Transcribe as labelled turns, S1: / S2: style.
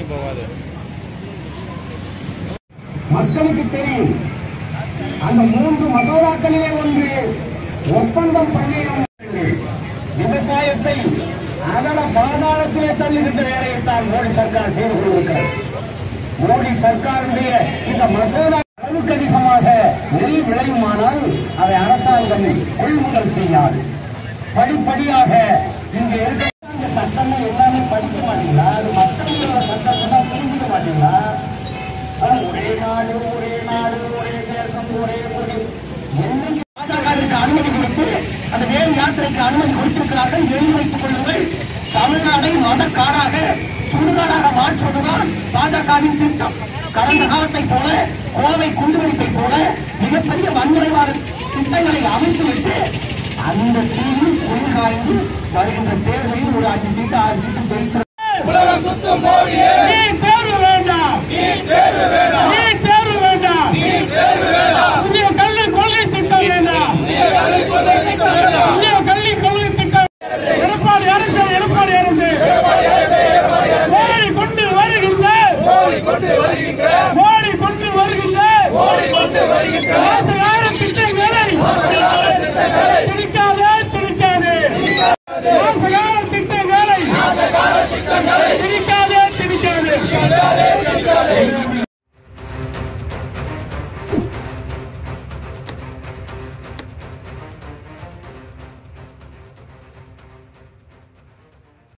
S1: போகாது
S2: மக்களுக்கு தெரியும் அந்த மூன்று மசோதாக்களிலே ஒன்று ஒப்பந்தம் பண்ணிடும் விவசாயத்தை அதன பாதாளத்திலே தள்ளுகின்ற வேலையை தான் மோடி சர்க்கார் செய்து கொண்டிருக்கிறது மோடி சர்க்காருடைய இந்த மசோதா அளவுக்கு அதிகமாக நெல் விளையுமானால் அதை அரசாங்கம் கொள்முதல் செய்யாது படிப்படியாக இங்க இருக்க இந்த சட்டமே எல்லாமே படிக்க மாட்டீங்களா அது மக்களோட சட்டத்தை தான் புரிஞ்சுக்க மாட்டீங்களா ஆனா, ஒரே நாடு ஒரே நாடு ஒரே தேசம் ஒரே மொழி என்னைக்கு
S3: பாஜகவிற்கு அனுமதி கொடுத்து அந்த வேல் யாத்திரைக்கு அனுமதி கொடுத்திருக்கிறார்கள் எழுதி வைத்துக் கொள்ளுங்கள் தமிழ்நாடை மத காடாக சுடுகாடாக மாற்றுவதுதான் பாஜகவின் திட்டம் கடந்த காலத்தை போல கோவை குண்டுவெடிப்பை போல மிகப்பெரிய வன்முறைவாத திட்டங்களை அமைத்துவிட்டு அந்த தீயில் குளிர்காய்ந்து வருகின்ற தேர்தலில் ஒரு அஞ்சு சீட்டு ஆறு சீட்டு ஜெயிச்சு
S1: உலகம் சுத்தும் மோடியே